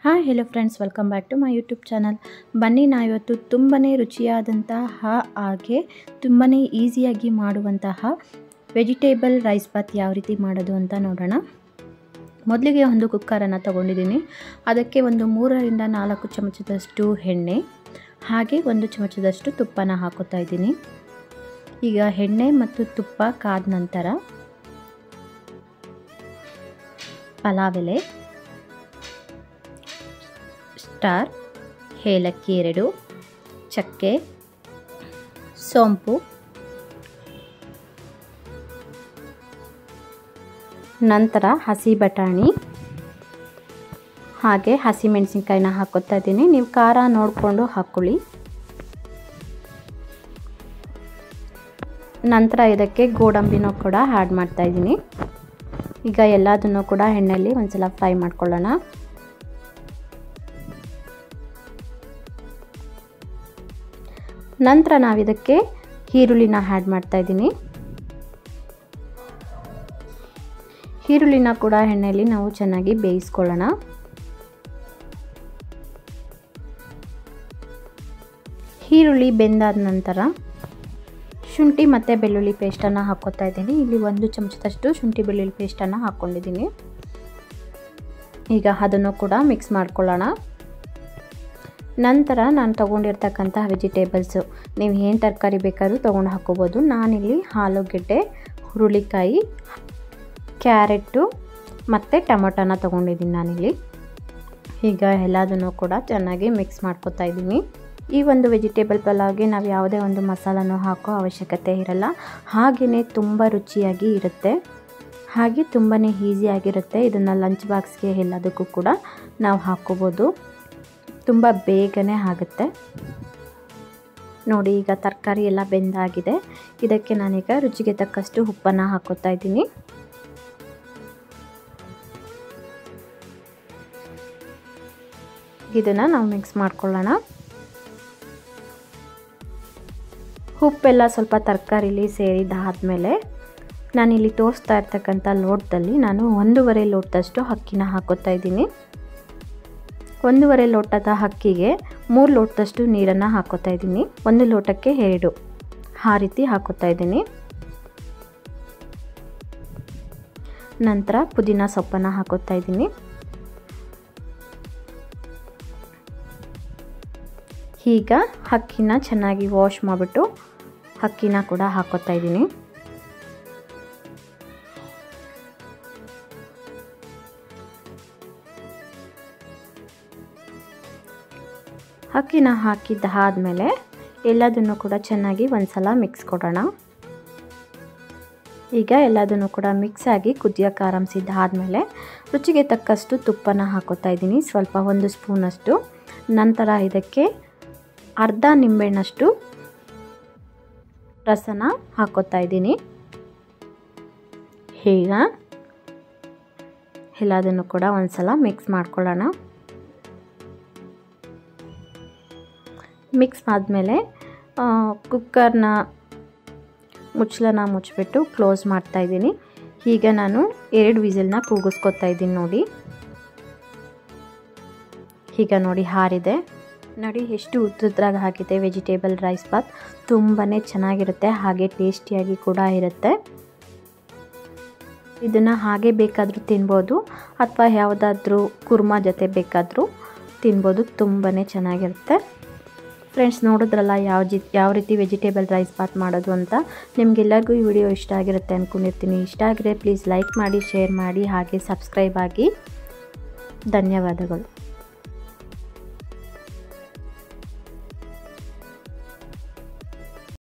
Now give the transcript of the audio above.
hi hello friends welcome back to my YouTube channel ಬನ್ನಿ ನಾವಿವತ್ತು ತುಂಬಾ ರುಚಿಯಾದಂತಹ ಹಾಗೆ ತುಂಬಾ ಈಸಿಯಾಗಿ ಮಾಡುವಂತಹ ವೆಜಿಟೇಬಲ್ ರೈಸ್ ಬಾತ್ ಯಾವ ರೀತಿ ಮಾಡೋದು ಅಂತ ನೋಡೋಣ ಮೊದಲಿಗೆ ಒಂದು ಕುಕ್ಕರನ್ನು ತಗೊಂಡಿದ್ದೀನಿ ಅದಕ್ಕೆ ಒಂದು ಮೂರರಿಂದ ನಾಲ್ಕು ಚಮಚದಷ್ಟು ಎಣ್ಣೆ ಹಾಗೆ ಒಂದು ಚಮಚದಷ್ಟು ತುಪ್ಪನ ಹಾಕೋತಾ ಇದ್ದೀನಿ ಈಗ ಎಣ್ಣೆ ಮತ್ತು ತುಪ್ಪ ಕಾದ ನಂತರ ಪಲಾವ್ ಎಲೆ ಸ್ಟಾರ್ ಏಲಕ್ಕಿ ಎರಡು ಚಕ್ಕೆ ಸೋಂಪು ನಂತರ ಹಸಿ ಬಟಾಣಿ ಹಾಗೆ ಹಸಿ ಮೆಣಸಿನ್ಕಾಯಿನ ಹಾಕೋತಾ ಇದ್ದೀನಿ ನೀವು ಖಾರ ನೋಡಿಕೊಂಡು ಹಾಕ್ಕೊಳ್ಳಿ ನಂತರ ಇದಕ್ಕೆ ಗೋಡಂಬಿನೂ ಕೂಡ ಆ್ಯಡ್ ಮಾಡ್ತಾ ಇದ್ದೀನಿ ಈಗ ಎಲ್ಲದನ್ನು ಕೂಡ ಎಣ್ಣೆಯಲ್ಲಿ ಒಂದ್ಸಲ ಫ್ರೈ ಮಾಡ್ಕೊಳ್ಳೋಣ ನಂತರ ನಾವಿದಕ್ಕೆ ಈರುಳ್ಳಿನ ಆ್ಯಡ್ ಮಾಡ್ತಾ ಇದ್ದೀನಿ ಈರುಳ್ಳಿನ ಕೂಡ ಎಣ್ಣೆಯಲ್ಲಿ ನಾವು ಚೆನ್ನಾಗಿ ಬೇಯಿಸ್ಕೊಳ್ಳೋಣ ಈರುಳ್ಳಿ ಬೆಂದಾದ ನಂತರ ಶುಂಠಿ ಮತ್ತು ಬೆಳ್ಳುಳ್ಳಿ ಪೇಸ್ಟನ್ನು ಹಾಕ್ಕೋತಾ ಇದ್ದೀನಿ ಇಲ್ಲಿ ಒಂದು ಚಮಚದಷ್ಟು ಶುಂಠಿ ಬೆಳ್ಳುಳ್ಳಿ ಪೇಸ್ಟನ್ನು ಹಾಕ್ಕೊಂಡಿದ್ದೀನಿ ಈಗ ಅದನ್ನು ಕೂಡ ಮಿಕ್ಸ್ ಮಾಡ್ಕೊಳ್ಳೋಣ ನಂತರ ನಾನು ತೊಗೊಂಡಿರ್ತಕ್ಕಂಥ ವೆಜಿಟೇಬಲ್ಸು ನೀವು ಏನು ತರಕಾರಿ ಬೇಕಾದ್ರೂ ತೊಗೊಂಡು ಹಾಕ್ಕೋಬೋದು ನಾನಿಲ್ಲಿ ಆಲೂಗೆಡ್ಡೆ ಹುರುಳಿಕಾಯಿ ಕ್ಯಾರೆಟು ಮತ್ತು ಟೊಮೊಟೊನ ತೊಗೊಂಡಿದ್ದೀನಿ ನಾನಿಲ್ಲಿ ಈಗ ಎಲ್ಲದನ್ನು ಕೂಡ ಚೆನ್ನಾಗಿ ಮಿಕ್ಸ್ ಮಾಡ್ಕೊತಾ ಇದ್ದೀನಿ ಈ ಒಂದು ವೆಜಿಟೇಬಲ್ ಪಲಾವ್ಗೆ ನಾವು ಯಾವುದೇ ಒಂದು ಮಸಾಲನೂ ಹಾಕೋ ಅವಶ್ಯಕತೆ ಇರಲ್ಲ ಹಾಗೆಯೇ ತುಂಬ ರುಚಿಯಾಗಿ ಇರುತ್ತೆ ಹಾಗೆ ತುಂಬಾ ಈಸಿಯಾಗಿರುತ್ತೆ ಇದನ್ನು ಲಂಚ್ ಬಾಕ್ಸ್ಗೆ ಎಲ್ಲದಕ್ಕೂ ಕೂಡ ನಾವು ಹಾಕ್ಕೋಬೋದು ತುಂಬ ಬೇಗನೆ ಆಗುತ್ತೆ ನೋಡಿ ಈಗ ತರಕಾರಿ ಎಲ್ಲ ಬೆಂದಾಗಿದೆ ಇದಕ್ಕೆ ನಾನೀಗ ರುಚಿಗೆ ತಕ್ಕಷ್ಟು ಉಪ್ಪನ್ನು ಹಾಕೋತಾ ಇದ್ದೀನಿ ಇದನ್ನು ನಾವು ಮಿಕ್ಸ್ ಮಾಡ್ಕೊಳ್ಳೋಣ ಉಪ್ಪೆಲ್ಲ ಸ್ವಲ್ಪ ತರಕಾರಿಲಿ ಸೇರಿದಾದಮೇಲೆ ನಾನಿಲ್ಲಿ ತೋರಿಸ್ತಾ ಇರ್ತಕ್ಕಂಥ ಲೋಟದಲ್ಲಿ ನಾನು ಒಂದೂವರೆ ಲೋಟದಷ್ಟು ಅಕ್ಕಿನ ಹಾಕೋತಾ ಇದ್ದೀನಿ ಒಂದೂವರೆ ಲೋಟದ ಅಕ್ಕಿಗೆ ಮೂರು ಲೋಟದಷ್ಟು ನೀರನ್ನು ಹಾಕೋತಾ ಇದ್ದೀನಿ ಒಂದು ಲೋಟಕ್ಕೆ ಎರಡು ಆ ರೀತಿ ಹಾಕೋತಾ ಇದ್ದೀನಿ ನಂತರ ಪುದೀನ ಸೊಪ್ಪನ್ನು ಹಾಕೋತಾ ಇದ್ದೀನಿ ಈಗ ಅಕ್ಕಿನ ಚೆನ್ನಾಗಿ ವಾಶ್ ಮಾಡಿಬಿಟ್ಟು ಅಕ್ಕಿನ ಕೂಡ ಹಾಕೋತಾ ಇದ್ದೀನಿ ಅಕ್ಕಿನ ಹಾಕಿದ್ದಾದಮೇಲೆ ಎಲ್ಲದನ್ನು ಕೂಡ ಚೆನ್ನಾಗಿ ಒಂದ್ಸಲ ಮಿಕ್ಸ್ ಕೊಡೋಣ ಈಗ ಎಲ್ಲದನ್ನು ಕೂಡ ಮಿಕ್ಸ್ ಆಗಿ ಕುದಿಯೋಕೆ ಆರಂಭಿಸಿದ್ದಾದಮೇಲೆ ರುಚಿಗೆ ತಕ್ಕಷ್ಟು ತುಪ್ಪನ ಹಾಕೋತಾ ಇದ್ದೀನಿ ಸ್ವಲ್ಪ ಒಂದು ಸ್ಪೂನಷ್ಟು ನಂತರ ಇದಕ್ಕೆ ಅರ್ಧ ನಿಂಬೆಹಣ್ಣಷ್ಟು ರಸನ ಹಾಕೋತಾ ಇದ್ದೀನಿ ಈಗ ಎಲ್ಲದನ್ನು ಕೂಡ ಒಂದ್ಸಲ ಮಿಕ್ಸ್ ಮಾಡ್ಕೊಳ್ಳೋಣ ಮಿಕ್ಸ್ ಆದಮೇಲೆ ಕುಕ್ಕರ್ನ ಮುಚ್ಚಳನ ಮುಚ್ಚಿಬಿಟ್ಟು ಕ್ಲೋಸ್ ಮಾಡ್ತಾ ಇದ್ದೀನಿ ಈಗ ನಾನು ಎರಡು ವಿಸಿಲ್ನ ಕೂಗಿಸ್ಕೊತಾ ಇದ್ದೀನಿ ನೋಡಿ ಈಗ ನೋಡಿ ಹಾರಿದೆ ನೋಡಿ ಎಷ್ಟು ಉದ್ದುದ್ರಾಗಿ ಹಾಕಿದೆ ವೆಜಿಟೇಬಲ್ ರೈಸ್ ಬಾತ್ ತುಂಬಾ ಚೆನ್ನಾಗಿರುತ್ತೆ ಹಾಗೆ ಟೇಸ್ಟಿಯಾಗಿ ಕೂಡ ಇರುತ್ತೆ ಇದನ್ನು ಹಾಗೆ ಬೇಕಾದರೂ ತಿನ್ಬೋದು ಅಥವಾ ಯಾವುದಾದ್ರೂ ಕುರ್ಮಾ ಜೊತೆ ಬೇಕಾದರೂ ತಿನ್ಬೋದು ತುಂಬಾ ಚೆನ್ನಾಗಿರುತ್ತೆ ಫ್ರೆಂಡ್ಸ್ ನೋಡಿದ್ರಲ್ಲ ಯಾವ ಜಿ ಯಾವ ರೀತಿ ವೆಜಿಟೇಬಲ್ ರೈಸ್ ಬಾತ್ ಮಾಡೋದು ಅಂತ ನಿಮಗೆಲ್ಲರಿಗೂ ಈ ವಿಡಿಯೋ ಇಷ್ಟ ಆಗಿರುತ್ತೆ ಅಂದ್ಕೊಂಡಿರ್ತೀನಿ ಇಷ್ಟ ಆಗಿದ್ರೆ ಪ್ಲೀಸ್ ಲೈಕ್ ಮಾಡಿ ಶೇರ್ ಮಾಡಿ ಹಾಗೆ ಸಬ್ಸ್ಕ್ರೈಬ್ ಆಗಿ ಧನ್ಯವಾದಗಳು